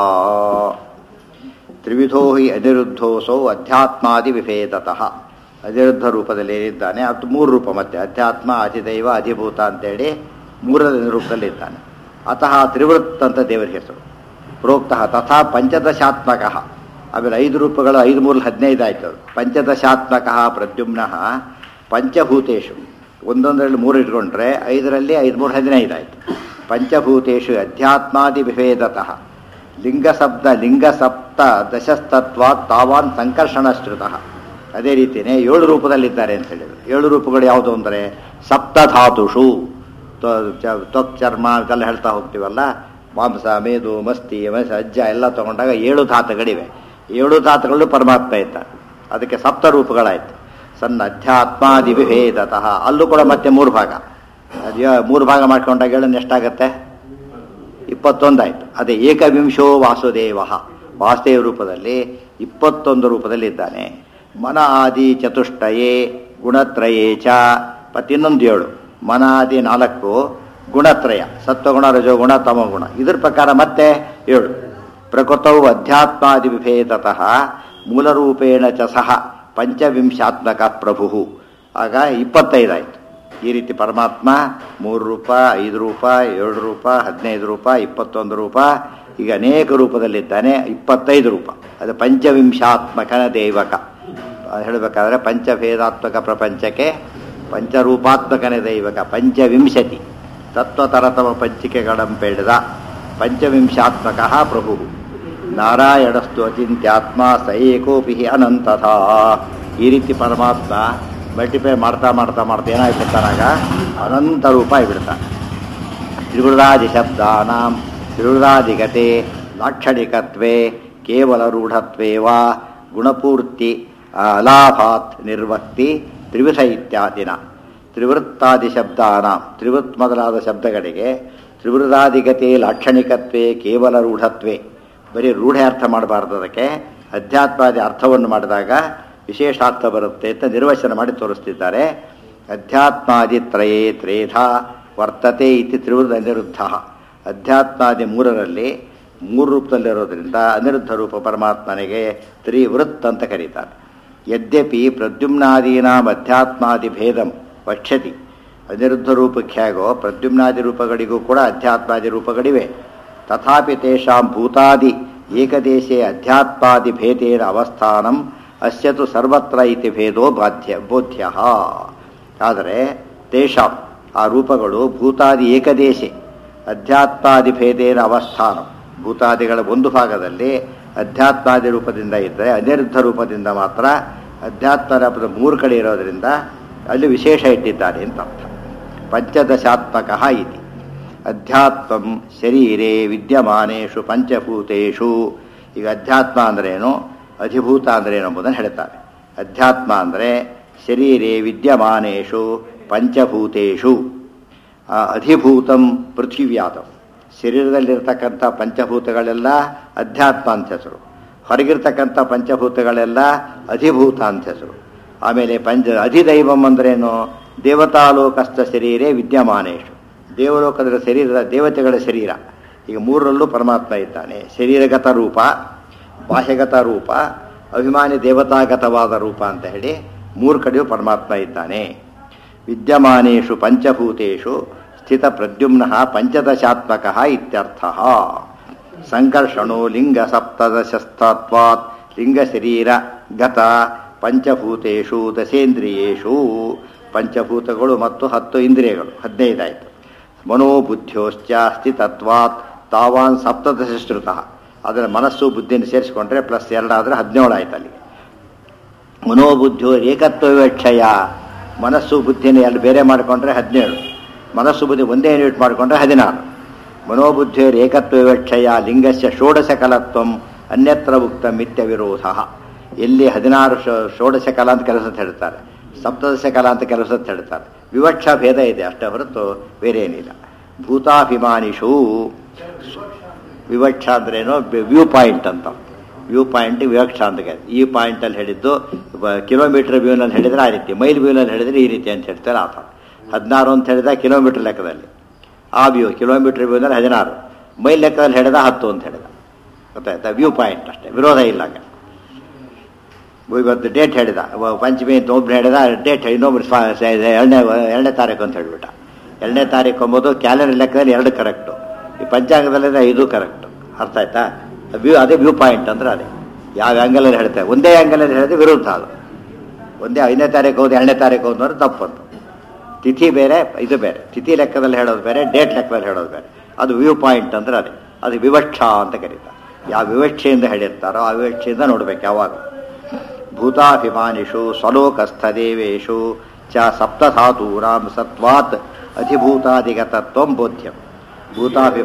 ತ್ರಿವಿಧೋ ಹಿ ಅನಿರುದ್ಧೋಸೌ ಅಧ್ಯಾತ್ಮಾದಿ ವಿಭೇದತಃ ಅನಿರುದ್ಧ ರೂಪದಲ್ಲಿ ಏನಿದ್ದಾನೆ ಅದು ಮೂರು ರೂಪ ಮತ್ತೆ ಅಧ್ಯಾತ್ಮ ಅಧಿದೈವ ಅಧಿಭೂತ ಅಂತೇಳಿ ಮೂರನೇ ರೂಪದಲ್ಲಿ ಇದ್ದಾನೆ ಅತಃ ತ್ರಿವೃತ್ ಅಂತ ದೇವರ ಹೆಸರು ಪ್ರೋಕ್ತಃ ತಥಾ ಪಂಚದಶಾತ್ಮಕ ಆಮೇಲೆ ಐದು ರೂಪಗಳು ಐದು ಮೂರು ಹದಿನೈದು ಆಯ್ತು ಅದು ಪಂಚದಶಾತ್ಮಕ ಪ್ರದ್ಯುಮ್ನಃ ಪಂಚಭೂತೇಶು ಒಂದೊಂದರಲ್ಲಿ ಮೂರು ಇಟ್ಕೊಂಡ್ರೆ ಐದರಲ್ಲಿ ಐದು ಮೂರು ಹದಿನೈದು ಆಯ್ತು ಪಂಚಭೂತೇಶು ಅಧ್ಯಾತ್ಮಾದಿ ವಿಭೇದತಃ ಲಿಂಗ ಶಬ್ದ ಲಿಂಗ ಸಪ್ತ ದಶಸ್ತತ್ವ ತಾವಾನ್ ಸಂಕರ್ಷಣಶ್ರುತಃ ಅದೇ ರೀತಿಯೇ ಏಳು ರೂಪದಲ್ಲಿದ್ದಾರೆ ಅಂತ ಹೇಳಿದ್ರು ಏಳು ರೂಪಗಳು ಯಾವುದು ಅಂದರೆ ಸಪ್ತಧಾತುಷು ತ್ವಕ್ ಚರ್ಮ ಅದೆಲ್ಲ ಹೇಳ್ತಾ ಹೋಗ್ತೀವಲ್ಲ ಮಾಂಸ ಮೇದು ಮಸ್ತಿ ಮಸ ಅಜ್ಜ ಎಲ್ಲ ತಗೊಂಡಾಗ ಏಳು ಧಾತುಗಳಿವೆ ಏಳು ಧಾತುಗಳು ಪರಮಾತ್ಮ ಇದ್ದಾರೆ ಅದಕ್ಕೆ ಸಪ್ತ ರೂಪಗಳಾಯ್ತು ಸಣ್ಣ ಅಧ್ಯಾತ್ಮಾದಿ ವಿಭೇದತಃ ಅಲ್ಲೂ ಕೂಡ ಮತ್ತೆ ಮೂರು ಭಾಗ ಅದ್ಯಾ ಮೂರು ಭಾಗ ಮಾಡ್ಕೊಂಡಾಗ ಹೇಳೋದು ಎಷ್ಟಾಗತ್ತೆ ಇಪ್ಪತ್ತೊಂದಾಯ್ತು ಅದೇ ಏಕವಿಂಶೋ ವಾಸುದೇವ ವಾಸುದೇವ ರೂಪದಲ್ಲಿ ಇಪ್ಪತ್ತೊಂದು ರೂಪದಲ್ಲಿ ಇದ್ದಾನೆ ಮನ ಆದಿ ಚತುಷ್ಟಯೇ ಗುಣತ್ರಯೇ ಚ ಮತ್ತಿನ್ನೊಂದು ಏಳು ಮನ ಆದಿ ನಾಲ್ಕು ಗುಣತ್ರಯ ಸತ್ವಗುಣ ರಜೋಗುಣ ತಮಗುಣ ಇದ್ರ ಪ್ರಕಾರ ಮತ್ತೆ ಏಳು ಪ್ರಕೃತವು ಅಧ್ಯಾತ್ಮಾದಿ ವಿಭೇದತಃ ಮೂಲರೂಪೇಣ ಚ ಸಹ ಪಂಚವಿಂಶಾತ್ಮಕ ಪ್ರಭು ಆಗ ಇಪ್ಪತ್ತೈದಾಯ್ತು ಈ ರೀತಿ ಪರಮಾತ್ಮ ಮೂರು ರೂಪ ಐದು ರೂಪ ಏಳು ರೂಪ ಹದಿನೈದು ರೂಪ ಇಪ್ಪತ್ತೊಂದು ರೂಪ ಈಗ ಅನೇಕ ರೂಪದಲ್ಲಿದ್ದಾನೆ ಇಪ್ಪತ್ತೈದು ರೂಪ ಅದು ಪಂಚವಿಂಶಾತ್ಮಕನ ದೈವಕ ಅದು ಹೇಳಬೇಕಾದ್ರೆ ಪಂಚಭೇದಾತ್ಮಕ ಪ್ರಪಂಚಕ್ಕೆ ಪಂಚರೂಪಾತ್ಮಕನೇ ದೈವಕ ಪಂಚವಿಂಶತಿ ತತ್ವತರತಮ ಪಂಚಿಕೆಗಳಂಪೆಳೆದ ಪಂಚವಿಂಶಾತ್ಮಕ ಪ್ರಭು ನಾರಾಯಣಸ್ತು ಅಚಿಂತ್ಯಾತ್ಮ ಸ ಏಕೋಪಿ ಅನಂತಥ ಈ ರೀತಿ ಪರಮಾತ್ಮ ಮಲ್ಟಿಪ್ಲೈ ಮಾಡ್ತಾ ಮಾಡ್ತಾ ಮಾಡ್ತಾ ಏನಾಗ್ಬಿಡ್ತಾನಾಗ ಅನಂತ ರೂಪ ಆಗಿಬಿಡ್ತಾನೆ ತ್ರಿವೃದಾದಿ ಶಬ್ದಾನಾಂ ತ್ರಿವೃದಾದಿಗತೆ ಲಾಕ್ಷಣಿಕತ್ವೇ ಕೇವಲ ರೂಢತ್ವೇ ವಾ ಗುಣಪೂರ್ತಿ ಅಲಾಭಾತ್ ನಿರ್ವಕ್ತಿ ತ್ರಿವಿಧ ಇತ್ಯಾದಿನ ತ್ರಿವೃತ್ತಾದಿ ಶಬ್ದಾನಾಂ ತ್ರಿವೃತ್ ಮೊದಲಾದ ಶಬ್ದಗಳಿಗೆ ತ್ರಿವೃದಾದಿಗತೆ ಲಾಕ್ಷಣಿಕತ್ವೇ ಕೇವಲ ರೂಢತ್ವೇ ಬರೀ ರೂಢ ಅರ್ಥ ಮಾಡಬಾರ್ದು ಅದಕ್ಕೆ ಅಧ್ಯಾತ್ಮಾದಿ ಅರ್ಥವನ್ನು ಮಾಡಿದಾಗ ವಿಶೇಷಾರ್ಥ ಬರುತ್ತೆ ಅಂತ ನಿರ್ವಚನ ಮಾಡಿ ತೋರಿಸ್ತಿದ್ದಾರೆ ಅಧ್ಯಾತ್ಮಾದಿ ತ್ರಯೇ ತ್ರೇಧ ವರ್ತತೆ ಇತಿ ತ್ರಿವೃದ ಅನಿರುದ್ಧ ಅಧ್ಯಾತ್ಮಾದಿ ಮೂರರಲ್ಲಿ ಮೂರು ರೂಪದಲ್ಲಿರೋದ್ರಿಂದ ಅನಿರುದ್ಧ ರೂಪ ಪರಮಾತ್ಮನಿಗೆ ತ್ರಿವೃತ್ ಅಂತ ಕರೀತಾರೆ ಯದ್ಯಪಿ ಪ್ರದ್ಯುಮ್ನಾದೀನಾಂ ಅಧ್ಯಾತ್ಮಾದಿ ಭೇದಂ ವಕ್ಷತಿ ಅನಿರುದ್ಧ ರೂಪಕ್ಕೆ ಹೇಗೋ ಪ್ರದ್ಯುಮ್ನಾದಿ ರೂಪಗಳಿಗೂ ಕೂಡ ಅಧ್ಯಾತ್ಮಾದಿ ರೂಪಗಳಿವೆ ತಥಾಪಿ ತೇಷಾಂ ಭೂತಾದಿ ಏಕದೇಶೇ ಅಧ್ಯಾತ್ಮಾದಿ ಭೇದೇನ ಅವಸ್ಥಾನಂ ಅಸ್ಯತು ಸರ್ವತ್ರ ಇತಿ ಭೇದೋ ಬಾಧ್ಯ ಬೋಧ್ಯ ಆದರೆ ತೇಷಾಂ ಆ ರೂಪಗಳು ಭೂತಾದಿ ಏಕದೇಶೆ ಅಧ್ಯಾತ್ಮಾದಿ ಭೇದೇನ ಅವಸ್ಥಾನ ಭೂತಾದಿಗಳ ಒಂದು ಭಾಗದಲ್ಲಿ ಅಧ್ಯಾತ್ಮಾದಿ ರೂಪದಿಂದ ಇದ್ದರೆ ಅನಿರುದ್ಧ ರೂಪದಿಂದ ಮಾತ್ರ ಅಧ್ಯಾತ್ಮ ರೂಪದ ಮೂರು ಕಡೆ ಇರೋದರಿಂದ ಅಲ್ಲಿ ವಿಶೇಷ ಇಟ್ಟಿದ್ದಾರೆ ಅಂತ ಅರ್ಥ ಪಂಚದಶಾತ್ಮಕ ಇತಿ ಅಧ್ಯಾತ್ಮಂ ಶರೀರೆ ವಿದ್ಯಮಾನೇಶು ಪಂಚಭೂತೇಶು ಈಗ ಅಧ್ಯಾತ್ಮ ಅಂದ್ರೇನು ಅಧಿಭೂತ ಅಂದ್ರೇನು ಎಂಬುದನ್ನು ಹೇಳ್ತಾರೆ ಅಧ್ಯಾತ್ಮ ಅಂದರೆ ಶರೀರೆ ವಿದ್ಯಮಾನೇಶು ಪಂಚಭೂತೇಶು ಆ ಅಧಿಭೂತಂ ಪೃಥ್ವಿವ್ಯಾತಂ ಶರೀರದಲ್ಲಿರ್ತಕ್ಕಂಥ ಪಂಚಭೂತಗಳೆಲ್ಲ ಅಧ್ಯಾತ್ಮ ಅಂತ ಹೆಸರು ಹೊರಗಿರ್ತಕ್ಕಂಥ ಪಂಚಭೂತಗಳೆಲ್ಲ ಅಧಿಭೂತ ಅಂತ ಹೆಸರು ಆಮೇಲೆ ಪಂಚ ಅಧಿದೈವಂ ಅಂದ್ರೇನು ದೇವತಾಲೋಕಸ್ಥ ಶರೀರೇ ವಿದ್ಯಮಾನೇಶು ದೇವಲೋಕದ ಶರೀರದ ದೇವತೆಗಳ ಶರೀರ ಈಗ ಮೂರರಲ್ಲೂ ಪರಮಾತ್ಮ ಇದ್ದಾನೆ ಶರೀರಗತ ರೂಪ ಬಾಹ್ಯಗತ ರೂಪ ಅಭಿಮಾನಿ ದೇವತಾಗತವಾದ ರೂಪ ಅಂತ ಹೇಳಿ ಮೂರು ಕಡೆಯೂ ಪರಮಾತ್ಮ ಇದ್ದಾನೆ ವಿದ್ಯಮಾನೇಶು ಪಂಚಭೂತೇಶು ಸ್ಥಿತ ಪ್ರದ್ಯುಮ್ನ ಪಂಚದಶಾತ್ಮಕ ಇತ್ಯರ್ಥ ಸಂಕರ್ಷಣೋ ಲಿಂಗ ಸಪ್ತದಶಸ್ತತ್ವಾತ್ ಲಿಂಗ ಶರೀರ ಗತ ಪಂಚಭೂತೇಶು ದಶೇಂದ್ರಿಯೇಶು ಪಂಚಭೂತಗಳು ಮತ್ತು ಹತ್ತು ಇಂದ್ರಿಯಗಳು ಹದಿನೈದಾಯಿತು ಮನೋಬುದ್ಧಿಯೋಶ್ಚ ಸ್ಥಿತತ್ವಾತ್ ತಾವಾನ್ ಸಪ್ತದಶ ಶ್ರುತ ಅದರ ಮನಸ್ಸು ಬುದ್ಧಿಯನ್ನು ಸೇರಿಸಿಕೊಂಡ್ರೆ ಪ್ಲಸ್ ಎರಡಾದರೆ ಹದಿನೇಳು ಆಯ್ತು ಅಲ್ಲಿ ಮನೋಬುದ್ಧಿಯೋ ಏಕತ್ವ ವಿವಕ್ಷಯ ಮನಸ್ಸು ಬುದ್ಧಿಯನ್ನು ಎರಡು ಬೇರೆ ಮಾಡಿಕೊಂಡ್ರೆ ಹದಿನೇಳು ಮನಸ್ಸು ಬುದ್ಧಿ ಒಂದೇ ಯೂನಿಟ್ ಮಾಡಿಕೊಂಡ್ರೆ ಹದಿನಾರು ಮನೋಬುದ್ಧಿಯರ ಏಕತ್ವ ವಿವಕ್ಷಯ ಲಿಂಗಸ್ಯ ಷೋಡಶ ಕಲತ್ವಂ ಅನ್ಯತ್ರ ಉಕ್ತ ಮಿಥ್ಯ ವಿರೋಧ ಎಲ್ಲಿ ಹದಿನಾರು ಷೋಡಶ ಕಲಾ ಅಂತ ಕೆಲಸ ಅಂತ ಹೇಳ್ತಾರೆ ಸಪ್ತದಶ ಕಲಾ ಅಂತ ಕೆಲಸ ಅಂತ ಹೇಳ್ತಾರೆ ವಿವಕ್ಷ ಭೇದ ಇದೆ ಅಷ್ಟೇ ಹೊರತು ಬೇರೆ ಏನಿಲ್ಲ ಭೂತಾಭಿಮಾನಿಷು ವಿವಕ್ಷ ಅಂದ್ರೇನು ವ್ಯೂ ಪಾಯಿಂಟ್ ಅಂತ ವ್ಯೂ ಪಾಯಿಂಟ್ ವಿವಕ್ಷ ಅಂತ ಈ ಪಾಯಿಂಟಲ್ಲಿ ಹೇಳಿದ್ದು ಕಿಲೋಮೀಟರ್ ವ್ಯೂನಲ್ಲಿ ಹೇಳಿದ್ರೆ ಆ ರೀತಿ ಮೈಲ್ ವ್ಯೂನಲ್ಲಿ ಹೇಳಿದ್ರೆ ಈ ರೀತಿ ಅಂತ ಹೇಳ್ತಾರೆ ಆ ಥರ ಹದಿನಾರು ಅಂತ ಹೇಳಿದ ಕಿಲೋಮೀಟರ್ ಲೆಕ್ಕದಲ್ಲಿ ಆ ವ್ಯೂ ಕಿಲೋಮೀಟರ್ ವ್ಯೂನಲ್ಲಿ ಹದಿನಾರು ಮೈಲ್ ಲೆಕ್ಕದಲ್ಲಿ ಹೇಳಿದ ಹತ್ತು ಅಂತ ಹೇಳಿದ ಗೊತ್ತಾಯ್ತಾ ವ್ಯೂ ಪಾಯಿಂಟ್ ಅಷ್ಟೇ ವಿರೋಧ ಇಲ್ಲ ಆಗ ಇವತ್ತು ಡೇಟ್ ಹೇಳಿದ ಪಂಚಮಿ ಅಂತ ಒಬ್ರು ಹೇಳಿದ ಡೇಟ್ ಇನ್ನೊಬ್ರು ಎರಡನೇ ಎರಡನೇ ತಾರೀಕು ಅಂತ ಹೇಳ್ಬಿಟ್ಟ ಎರಡನೇ ತಾರೀಕು ಎಂಬುದು ಕ್ಯಾಲೆಂಡರ್ ಲೆಕ್ಕದಲ್ಲಿ ಎರಡು ಕರೆಕ್ಟು ಈ ಪಂಚಾಂಗದಲ್ಲಿ ಇದು ಕರೆಕ್ಟು ಅರ್ಥ ಆಯ್ತಾ ವ್ಯೂ ಅದೇ ವ್ಯೂ ಪಾಯಿಂಟ್ ಅಂದ್ರೆ ಅದೇ ಯಾವ ಆ್ಯಂಗಲಲ್ಲಿ ಹೇಳ್ತಾರೆ ಒಂದೇ ಆ್ಯಂಗಲಲ್ಲಿ ಹೇಳಿದ್ರೆ ವಿರುದ್ಧ ಅದು ಒಂದೇ ಐದನೇ ತಾರೀಕು ಹೋದ ಎರಡನೇ ತಾರೀಕು ಹೋದ ಅಂದ್ರೆ ತಪ್ಪಂತ ತಿಥಿ ಬೇರೆ ಇದು ಬೇರೆ ತಿಥಿ ಲೆಕ್ಕದಲ್ಲಿ ಹೇಳೋದು ಬೇರೆ ಡೇಟ್ ಲೆಕ್ಕದಲ್ಲಿ ಹೇಳೋದು ಬೇರೆ ಅದು ವ್ಯೂ ಪಾಯಿಂಟ್ ಅಂದ್ರೆ ಅದೇ ಅದು ವಿವಕ್ಷ ಅಂತ ಕರೀತಾರೆ ಯಾವ ವಿವಕ್ಷೆಯಿಂದ ಹೇಳಿರ್ತಾರೋ ಆ ವಿವಕ್ಷೆಯಿಂದ ನೋಡ್ಬೇಕು ಯಾವಾಗ ಭೂತಾಭಿಮಾನಿಷು ಸ್ವಲೋಕಸ್ಥ ದೇವೇಶು ಚ ಸಪ್ತಧಾತೂರಾಂ ಸತ್ವಾತ್ ಅಧಿಭೂತಾದಿಗತತ್ವಂ ಬೋಧ್ಯಂ ಭೂತಾಭಿ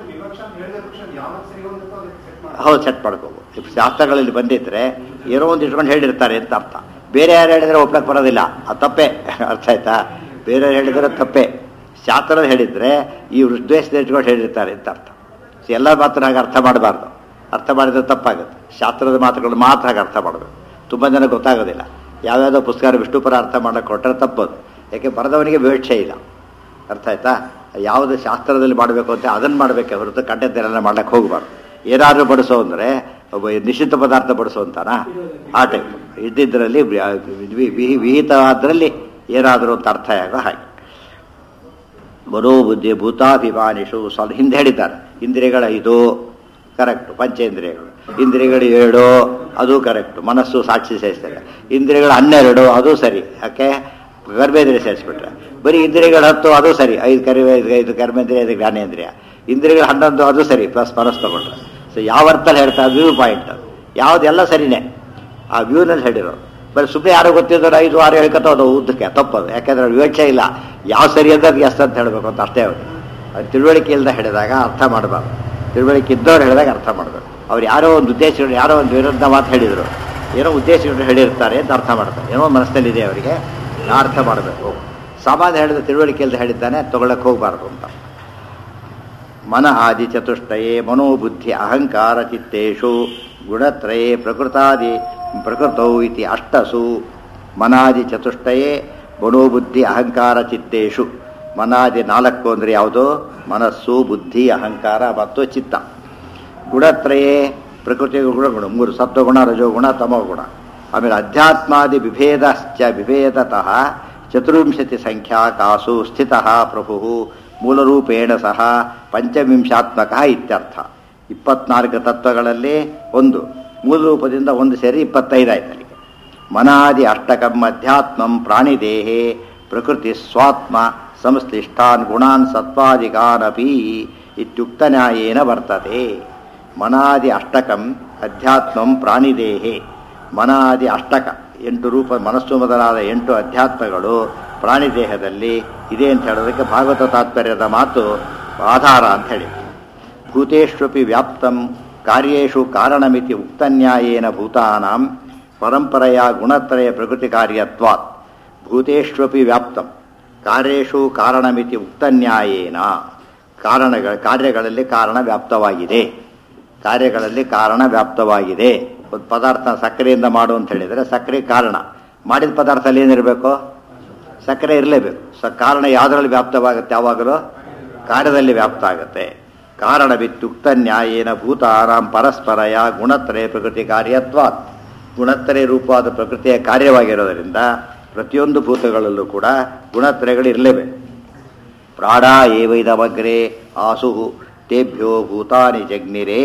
ಹೌದು ಸೆಟ್ ಮಾಡ್ಕೋಬೋದು ಶಾಸ್ತ್ರಗಳಲ್ಲಿ ಬಂದಿದ್ರೆ ಏನೋ ಒಂದು ಇಟ್ಕೊಂಡು ಹೇಳಿರ್ತಾರೆ ಅಂತ ಅರ್ಥ ಬೇರೆ ಯಾರು ಹೇಳಿದ್ರೆ ಒಪ್ಲಕ್ಕೆ ಬರೋದಿಲ್ಲ ಅದು ತಪ್ಪೇ ಅರ್ಥ ಆಯ್ತಾ ಬೇರೆ ಹೇಳಿದ್ರೆ ತಪ್ಪೇ ಶಾಸ್ತ್ರದ ಹೇಳಿದ್ರೆ ಈ ಉದ್ದೇಶದ ಇಟ್ಕೊಂಡು ಹೇಳಿರ್ತಾರೆ ಅಂತ ಅರ್ಥ ಎಲ್ಲ ಮಾತ್ರ ಹಾಗೆ ಅರ್ಥ ಮಾಡಬಾರ್ದು ಅರ್ಥ ಮಾಡಿದ್ರೆ ತಪ್ಪಾಗುತ್ತೆ ಶಾಸ್ತ್ರದ ಮಾತುಗಳು ಮಾತ್ರ ಹಾಗೆ ಅರ್ಥ ಮಾಡಬೇಕು ತುಂಬ ಜನ ಗೊತ್ತಾಗೋದಿಲ್ಲ ಯಾವ್ಯಾವುದೋ ಪುಸ್ತಕ ವಿಷ್ಣುಪುರ ಅರ್ಥ ಮಾಡೋಕ್ಕೆ ಕೊಟ್ಟರೆ ತಪ್ಪದು ಯಾಕೆ ಬರೆದವನಿಗೆ ವಿವಕ್ಷೆ ಇಲ್ಲ ಅರ್ಥ ಆಯ್ತಾ ಯಾವುದು ಶಾಸ್ತ್ರದಲ್ಲಿ ಮಾಡಬೇಕು ಅಂತ ಅದನ್ನು ಮಾಡಬೇಕೆ ಹೊರತು ಕಂಡದ್ದೆಲ್ಲ ಮಾಡ್ಲಿಕ್ಕೆ ಹೋಗಬಾರ್ದು ಏನಾದರೂ ಬಡಿಸೋ ಅಂದರೆ ಒಬ್ಬ ನಿಶ್ಚಿತ ಪದಾರ್ಥ ಬಡಿಸೋ ಅಂತಾನ ಆ ಟೈಪ್ ಇದ್ದಿದ್ದರಲ್ಲಿ ವಿಹಿತವಾದ್ರಲ್ಲಿ ಏನಾದರೂ ಅಂತ ಅರ್ಥ ಆಗೋ ಹಾಗೆ ಮನೋಬುದ್ಧಿ ಭೂತಾಭಿಮಾನಿಷು ಸ್ವಲ್ಪ ಹಿಂದೆ ಹೇಳಿದ್ದಾರೆ ಇಂದ್ರಿಯಗಳ ಇದು ಕರೆಕ್ಟು ಪಂಚೇಂದ್ರಿಯಗಳು ಇಂದ್ರಿಯಗಳು ಏಳು ಅದು ಕರೆಕ್ಟು ಮನಸ್ಸು ಸಾಕ್ಷಿ ಸೇರಿಸ್ತಾರೆ ಇಂದ್ರಿಯಗಳು ಹನ್ನೆರಡು ಅದು ಸರಿ ಯಾಕೆ ಗರ್ಭೇಂದ್ರಿಯ ಸೇರಿಸ್ಬಿಟ್ರೆ ಬರೀ ಇಂದ್ರಿಯಗಳು ಹತ್ತು ಅದು ಸರಿ ಐದು ಕರಿ ಐದು ಕರ್ಮೇಂದ್ರಿಯ ಐದು ಜ್ಞಾನೇಂದ್ರಿಯ ಇಂದ್ರಿಯಗಳು ಹನ್ನೊಂದು ಅದು ಸರಿ ಪ್ಲಸ್ ಮನಸ್ಸು ತಗೊಂಡ್ರೆ ಸೊ ಯಾವ ಅರ್ಥಲ್ಲಿ ಹೇಳ್ತಾರೆ ವ್ಯೂ ಪಾಯಿಂಟ್ ಯಾವುದೆಲ್ಲ ಸರಿನೇ ಆ ವ್ಯೂನಲ್ಲಿ ಹೇಳಿರೋದು ಬರೀ ಸುಮ್ಮನೆ ಯಾರು ಗೊತ್ತಿದ್ದಾರೆ ಐದು ಆರು ಹೇಳ್ಕೊತ ಅದು ಉದ್ದಕ್ಕೆ ತಪ್ಪದು ಯಾಕಂದ್ರೆ ಅವ್ರ ವಿವೇಚನೆ ಇಲ್ಲ ಯಾವ ಸರಿ ಅಂತ ಅದು ಎಸ್ ಅಂತ ಹೇಳಬೇಕು ಅಂತ ಅಷ್ಟೇ ಅವ್ರಿಗೆ ಅದು ತಿಳುವಳಿಕೆ ಇಲ್ಲದೆ ಹೇಳಿದಾಗ ಅರ್ಥ ಮಾಡಬಾರ್ದು ತಿಳುವಳಿಕೆ ಇದ್ದವ್ರು ಹೇಳಿದಾಗ ಅರ್ಥ ಮಾಡಬೇಕು ಅವ್ರು ಯಾರೋ ಒಂದು ಉದ್ದೇಶಗಳು ಯಾರೋ ಒಂದು ವಿರುದ್ಧ ಮಾತು ಹೇಳಿದರು ಏನೋ ಉದ್ದೇಶಗಳು ಹೇಳಿರ್ತಾರೆ ಅಂತ ಅರ್ಥ ಮಾಡ್ತಾರೆ ಏನೋ ಮನಸ್ಸಿನಲ್ಲಿದೆ ಅವರಿಗೆ ನಾ ಅರ್ಥ ಮಾಡಬೇಕು ಸಾಮಾನ್ಯ ಹೇಳಿದ ತಿಳುವಳಿಕೆ ಇಲ್ಲದೆ ಹೇಳಿದ್ದಾನೆ ತಗೊಳಕ್ಕೆ ಹೋಗಬಾರ್ದು ಅಂತ ಮನ ಆದಿ ಚತುಷ್ಟಯೇ ಮನೋಬುದ್ಧಿ ಅಹಂಕಾರ ಚಿತ್ತೇಶು ಗುಣತ್ರಯೇ ಪ್ರಕೃತಾದಿ ಪ್ರಕೃತೌ ಇತಿ ಅಷ್ಟಸು ಮನಾದಿ ಚತುಷ್ಟಯೇ ಮನೋಬುದ್ಧಿ ಅಹಂಕಾರ ಚಿತ್ತೇಶು ಮನಾದಿ ನಾಲ್ಕು ಅಂದರೆ ಯಾವುದು ಮನಸ್ಸು ಬುದ್ಧಿ ಅಹಂಕಾರ ಮತ್ತು ಚಿತ್ತ ಗುಣತ್ರಯೇ ಪ್ರಕೃತಿ ಗುಣಗುಣ ಮೂರು ಸತ್ವಗುಣ ರಜೋಗುಣ ತಮೋಗುಣ ಆಮೇಲೆ ಅಧ್ಯಾತ್ಮಾದಿ ವಿಭೇದಶ್ಚ ವಿಭೇದತಃ ಚತುರ್ವಿಂಶತಿ ಸಂಖ್ಯಾಕಾಸು ಸ್ಥಿತಃ ಪ್ರಭು ಮೂಲರೂಪೇಣ ಸಹ ಪಂಚವಿಂಶಾತ್ಮಕ ಇತ್ಯರ್ಥ ಇಪ್ಪತ್ನಾಲ್ಕು ತತ್ವಗಳಲ್ಲಿ ಒಂದು ಮೂಲರೂಪದಿಂದ ಒಂದು ಸೇರಿ ಇಪ್ಪತ್ತೈದು ಆಯ್ತು ಅಲ್ಲಿಗೆ ಮನಾದಿ ಅಷ್ಟಕಂ ಅಧ್ಯಾತ್ಮಂ ಪ್ರಾಣಿದೇಹೇ ಪ್ರಕೃತಿ ಸ್ವಾತ್ಮ ಸಂಶ್ಲಿಷ್ಟಾನ್ ಗುಣಾನ್ ಸತ್ವಾದಿಗಾನಪಿ ಇತ್ಯುಕ್ತ ನ್ಯಾಯೇನ ವರ್ತತೆ ಮನಾದಿ ಅಷ್ಟಕಂ ಅಧ್ಯಾತ್ಮಂ ಪ್ರಾಣಿದೇಹೆ ಮನಾದಿ ಅಷ್ಟಕ ಎಂಟು ರೂಪ ಮನಸ್ಸು ಮೊದಲಾದ ಎಂಟು ಅಧ್ಯಾತ್ಮಗಳು ಪ್ರಾಣಿದೇಹದಲ್ಲಿ ಇದೆ ಅಂತ ಹೇಳೋದಕ್ಕೆ ಭಾಗವತ ತಾತ್ಪರ್ಯದ ಮಾತು ಆಧಾರ ಅಂತ ಹೇಳಿ ಭೂತೇಷ್ವಪಿ ವ್ಯಾಪ್ತಂ ಕಾರ್ಯೇಷು ಕಾರಣಮಿತಿ ಉಕ್ತನ್ಯಾಯೇನ ಭೂತಾನಾಂ ಪರಂಪರೆಯ ಗುಣತ್ರಯ ಪ್ರಕೃತಿ ಕಾರ್ಯತ್ವಾತ್ ಭೂತೇಷ್ವಪಿ ವ್ಯಾಪ್ತಂ ಕಾರ್ಯೇಷು ಕಾರಣಮಿತಿ ಉಕ್ತನ್ಯಾಯೇನ ಕಾರಣಗಳ ಕಾರ್ಯಗಳಲ್ಲಿ ಕಾರಣ ವ್ಯಾಪ್ತವಾಗಿದೆ ಕಾರ್ಯಗಳಲ್ಲಿ ಕಾರಣ ವ್ಯಾಪ್ತವಾಗಿದೆ ಒಂದು ಪದಾರ್ಥ ಸಕ್ಕರೆಯಿಂದ ಮಾಡು ಅಂತ ಹೇಳಿದರೆ ಸಕ್ಕರೆ ಕಾರಣ ಮಾಡಿದ ಪದಾರ್ಥದಲ್ಲಿ ಏನಿರಬೇಕು ಸಕ್ಕರೆ ಇರಲೇಬೇಕು ಸ ಕಾರಣ ಯಾವುದರಲ್ಲಿ ವ್ಯಾಪ್ತವಾಗುತ್ತೆ ಯಾವಾಗಲೂ ಕಾರ್ಯದಲ್ಲಿ ವ್ಯಾಪ್ತ ಆಗುತ್ತೆ ಕಾರಣವಿತ್ಯುಕ್ತ ನ್ಯಾಯೇನ ಭೂತಾರಾಮ್ ಪರಸ್ಪರಯ ಗುಣತ್ರಯ ಪ್ರಕೃತಿ ಕಾರ್ಯತ್ವಾತ್ ಗುಣತ್ರಯ ರೂಪವಾದ ಪ್ರಕೃತಿಯ ಕಾರ್ಯವಾಗಿರೋದರಿಂದ ಪ್ರತಿಯೊಂದು ಭೂತಗಳಲ್ಲೂ ಕೂಡ ಗುಣತ್ರಯಗಳು ಇರಲೇಬೇಕು ಪ್ರಾಣ ಏವೈದವಗ್ರೆ ಆಸು ತೇಭ್ಯೋ ಭೂತಾನಿ ಜಗ್ನಿರೇ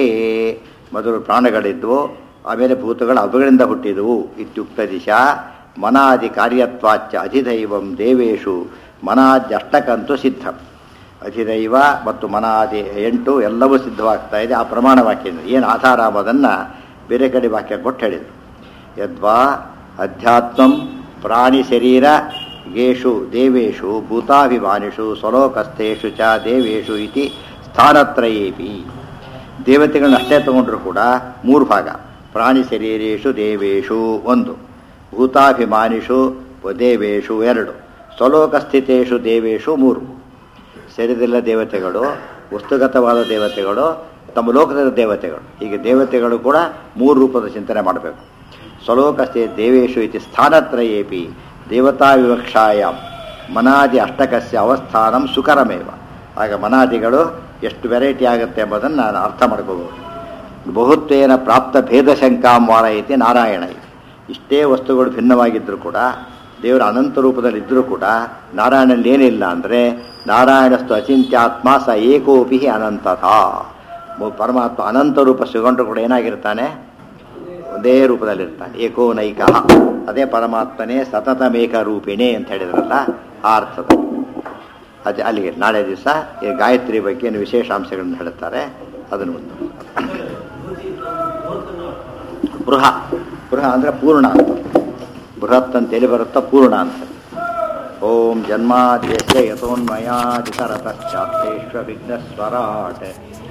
ಮೊದಲು ಪ್ರಾಣಗಳಿದ್ವು ಆಮೇಲೆ ಭೂತಗಳು ಅವುಗಳಿಂದ ಹುಟ್ಟಿದವು ಇತ್ಯುಕ್ತ ದಿಶಾ ಮನಾದಿ ಕಾರ್ಯತ್ವಾಚ್ಚ ಅಧಿದೈವಂ ದೇವೇಶು ಮನಾದ್ಯಷ್ಟಕಂತೂ ಸಿದ್ಧಂ ಅಧಿದೈವ ಮತ್ತು ಮನಾದಿ ಎಂಟು ಎಲ್ಲವೂ ಸಿದ್ಧವಾಗ್ತಾ ಇದೆ ಆ ಪ್ರಮಾಣ ವಾಕ್ಯದಿಂದ ಏನು ಆಧಾರ ಎಂಬುದನ್ನು ಬೇರೆ ಕಡೆ ವಾಕ್ಯ ಕೊಟ್ಟು ಹೇಳಿದರು ಯದ್ವಾ ಅಧ್ಯಾತ್ಮಂ ಪ್ರಾಣಿ ಶರೀರ ಗೇಷು ದೇವೇಶು ಭೂತಾಭಿಮಾನಿಷು ಸ್ವಲೋಕಸ್ಥೇಷು ಚ ದೇವೇಶು ಇತಿ ಸ್ಥಾನತ್ರಯೇಪಿ ದೇವತೆಗಳನ್ನ ಅಷ್ಟೇ ತಗೊಂಡ್ರು ಕೂಡ ಮೂರು ಭಾಗ ಪ್ರಾಣಿ ಶರೀರೇಶು ದೇವೇಶು ಒಂದು ಭೂತಾಭಿಮಾನಿಷು ದೇವೇಶು ಎರಡು ಸ್ವಲೋಕಸ್ಥಿತೇಶು ದೇವೇಶು ಮೂರು ಶರೀರದಿಲ್ಲ ದೇವತೆಗಳು ವಸ್ತುಗತವಾದ ದೇವತೆಗಳು ತಮ್ಮ ಲೋಕದ ದೇವತೆಗಳು ಹೀಗೆ ದೇವತೆಗಳು ಕೂಡ ಮೂರು ರೂಪದ ಚಿಂತನೆ ಮಾಡಬೇಕು ಸ್ವಲೋಕಸ್ಥೆ ದೇವೇಶು ಇತಿ ಸ್ಥಾನತ್ರಯೇಪಿ ದೇವತಾ ವಿವಕ್ಷಾಯಾಮ್ ಮನಾದಿ ಅಷ್ಟಕಸ್ಯ ಅವಸ್ಥಾನಂ ಸುಕರಮೇವ ಆಗ ಮನಾದಿಗಳು ಎಷ್ಟು ವೆರೈಟಿ ಆಗುತ್ತೆ ಎಂಬುದನ್ನು ನಾನು ಅರ್ಥ ಮಾಡ್ಕೋಬೋದು ಬಹುತ್ವೇನ ಪ್ರಾಪ್ತ ಭೇದ ಶಂಕಾಂ ವಾರಯತಿ ನಾರಾಯಣ ಇಷ್ಟೇ ವಸ್ತುಗಳು ಭಿನ್ನವಾಗಿದ್ದರೂ ಕೂಡ ದೇವರ ಅನಂತ ರೂಪದಲ್ಲಿ ಇದ್ದರೂ ಕೂಡ ನಾರಾಯಣಲ್ಲಿ ಏನಿಲ್ಲ ಅಂದರೆ ನಾರಾಯಣಸ್ತು ಅಚಿಂತ್ಯಾತ್ಮ ಸ ಏಕೋಪಿ ಅನಂತತಾ ಪರಮಾತ್ಮ ಅನಂತ ರೂಪ ಸಿಗೊಂಡ್ರು ಕೂಡ ಏನಾಗಿರ್ತಾನೆ ಒಂದೇ ರೂಪದಲ್ಲಿರ್ತಾನೆ ಏಕೋ ನೈಕ ಅದೇ ಪರಮಾತ್ಮನೇ ಸತತಮೇಕ ರೂಪಿಣಿ ಅಂತ ಹೇಳಿದ್ರಲ್ಲ ಆ ಅರ್ಥದ ಅದೇ ಅಲ್ಲಿಗೆ ನಾಳೆ ದಿವಸ ಈ ಗಾಯತ್ರಿ ಬಗ್ಗೆ ಏನು ವಿಶೇಷಾಂಶಗಳನ್ನು ಹೇಳುತ್ತಾರೆ ಅದನ್ನು ಒಂದು ಬೃಹ ಬೃಹ ಅಂದರೆ ಪೂರ್ಣ ಅಂತ ಬೃಹತ್ ಅಂತೇಳಿ ಬರುತ್ತಾ ಪೂರ್ಣ ಅಂತ ಓಂ ಜನ್ಮಾದ್ಯಸ್ಯ ಯಥೋನ್ಮಯಾದಿತರತಶ್ಚಾಪ್ತೇಶ್ವ ವಿಘ್ನಸ್ವರಾಟ್